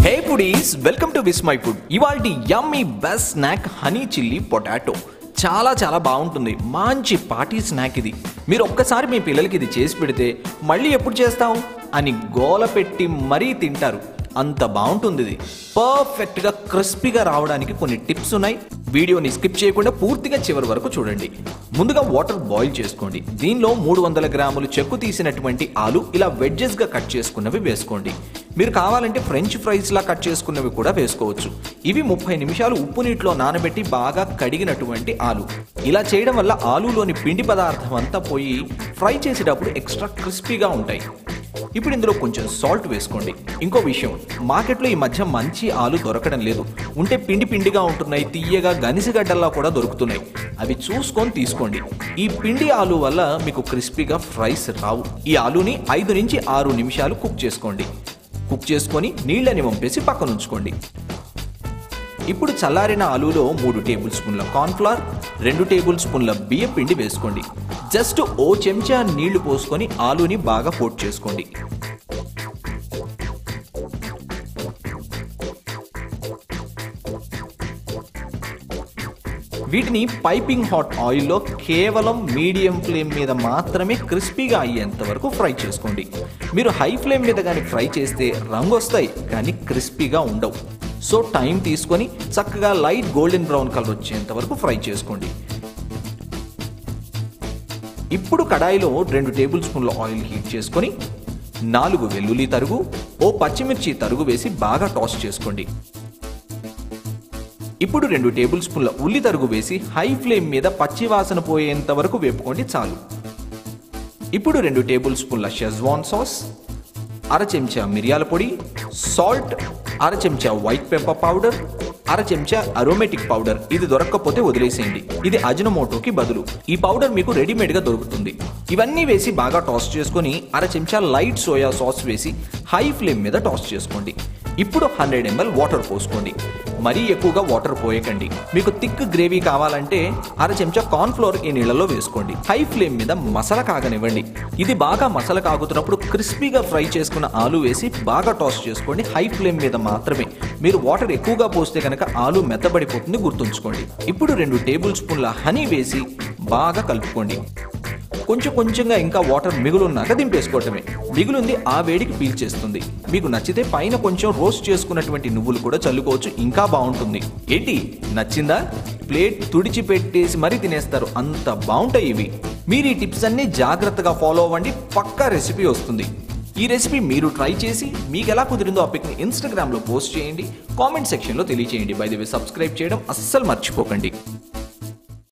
hey foodies welcome to Vismai food ఇవాళ yummy best snack honey chilli potato చాలా చాలా బాగుంటుంది మంచి పార్టీ స్నాక్ ఇది మీరు ఒక్కసారి మీ పిల్లలకి ఇది చేసి పెడితే మళ్ళీ ఎప్పుడు చేస్తాం అని గోల పెట్టి మరీ తింటారు అంత బాగుంటుంది ఇది పర్ఫెక్ట్గా క్రిస్పీగా రావడానికి కొన్ని టిప్స్ ఉన్నాయి వీడియోని స్కిప్ చేయకుండా పూర్తిగా చివరి వరకు చూడండి ముందుగా వాటర్ బాయిల్ చేసుకోండి దీనిలో మూడు వందల గ్రాములు చెక్కు తీసినటువంటి ఆలు ఇలా వెడ్జెస్ గా కట్ చేసుకున్నవి వేసుకోండి మీరు కావాలంటే ఫ్రెంచ్ ఫ్రైస్ లా కట్ చేసుకున్నవి కూడా వేసుకోవచ్చు ఇవి ముప్పై నిమిషాలు ఉప్పు నీటిలో నానబెట్టి బాగా కడిగినటువంటి ఆలు ఇలా చేయడం వల్ల ఆలులోని పిండి పదార్థం అంతా పోయి ఫ్రై చేసేటప్పుడు ఎక్స్ట్రా క్రిస్పీగా ఉంటాయి ఇప్పుడు ఇందులో కొంచెం సాల్ట్ వేసుకోండి ఇంకో విషయం మార్కెట్లో ఈ మధ్య మంచి ఆలు దొరకడం లేదు ఉంటే పిండి పిండిగా ఉంటున్నాయి తీయగా గనిసిగడ్డల్లా కూడా దొరుకుతున్నాయి అవి చూసుకొని తీసుకోండి ఈ పిండి ఆలు వల్ల మీకు క్రిస్పీగా ఫ్రైస్ రావు ఈ ఆలుని ఐదు నుంచి ఆరు నిమిషాలు కుక్ చేసుకోండి కుక్ చేసుకొని నీళ్ళని వంపేసి పక్కన ఉంచుకోండి ఇప్పుడు చల్లారిన ఆలులో మూడు టేబుల్ స్పూన్ల కార్న్ఫ్లవర్ రెండు టేబుల్ స్పూన్ల బియ్య పిండి వేసుకోండి జస్ట్ ఓ చెంచా నీళ్లు పోసుకొని ఆలుని బాగా కోట్ చేసుకోండి వీటిని పైపింగ్ హాట్ ఆయిల్లో కేవలం మీడియం ఫ్లేమ్ మీద మాత్రమే క్రిస్పీగా అయ్యేంత వరకు ఫ్రై చేసుకోండి మీరు హై ఫ్లేమ్ మీద కానీ ఫ్రై చేస్తే రంగు వస్తాయి కానీ క్రిస్పీగా ఉండవు సో టైం తీసుకొని చక్కగా లైట్ గోల్డెన్ బ్రౌన్ కలర్ వచ్చేంత వరకు ఫ్రై చేసుకోండి ఇప్పుడు కడాయిలో రెండు టేబుల్ స్పూన్ల ఆయిల్ హీట్ చేసుకొని నాలుగు వెల్లుల్లి తరుగు ఓ పచ్చిమిర్చి తరుగు వేసి బాగా టాస్ చేసుకోండి ఇప్పుడు రెండు టేబుల్ స్పూన్ల ఉల్లి తరుగు వేసి హై ఫ్లేమ్ మీద పచ్చి వాసన పోయేంత వరకు వేపుకోండి చాలు ఇప్పుడు రెండు టేబుల్ స్పూన్ల షెజ్వాన్ సాస్ అర చెంచా మిరియాల పొడి సాల్ట్ అర చెంచా వైట్ పెప్పర్ పౌడర్ అర చెంచా అరోమేటిక్ పౌడర్ ఇది దొరక్కపోతే వదిలేసేయండి ఇది అజినమోటోకి బదులు ఈ పౌడర్ మీకు రెడీమేడ్ గా దొరుకుతుంది ఇవన్నీ వేసి బాగా టాస్ చేసుకొని అర చెంచా లైట్ సోయా సాస్ వేసి హై ఫ్లేమ్ మీద టాస్ చేసుకోండి ఇప్పుడు హండ్రెడ్ ఎంఎల్ వాటర్ పోసుకోండి మరీ ఎక్కువగా వాటర్ పోయకండి మీకు థిక్ గ్రేవీ కావాలంటే అర చెంచా కార్న్ ఫ్లోర్ ఈ నీళ్ళలో వేసుకోండి హై ఫ్లేమ్ మీద మసాలా కాగనివ్వండి ఇది బాగా మసాలా కాగుతున్నప్పుడు క్రిస్పీగా ఫ్రై చేసుకున్న ఆలు వేసి బాగా టాస్ చేసుకోండి హై ఫ్లేమ్ మీద మాత్రమే మీరు వాటర్ ఎక్కువగా పోస్తే కనుక ఆలు మెత్తబడిపోతుంది గుర్తుంచుకోండి ఇప్పుడు రెండు టేబుల్ స్పూన్ల హనీ వేసి బాగా కలుపుకోండి కొంచెం కొంచెంగా ఇంకా వాటర్ మిగులున్నాక దింపేసుకోవటమే మిగులుంది ఆ వేడికి పీల్చేస్తుంది మీకు నచ్చితే పైన కొంచెం రోస్ట్ చేసుకున్నటువంటి నువ్వులు కూడా చల్లుకోవచ్చు ఇంకా బాగుంటుంది ఏంటి నచ్చిందా ప్లేట్ తుడిచి పెట్టేసి మరీ తినేస్తారు అంత బాగుంటాయి ఇవి మీరు ఈ టిప్స్ అన్ని జాగ్రత్తగా ఫాలో అవ్వండి పక్కా రెసిపీ వస్తుంది ఈ రెసిపీ మీరు ట్రై చేసి మీకు ఎలా కుదిరిందో ఆ పిక్ని ఇన్స్టాగ్రామ్లో పోస్ట్ చేయండి కామెంట్ సెక్షన్లో తెలియచేయండి బై ది వే సబ్స్క్రైబ్ చేయడం అస్సలు మర్చిపోకండి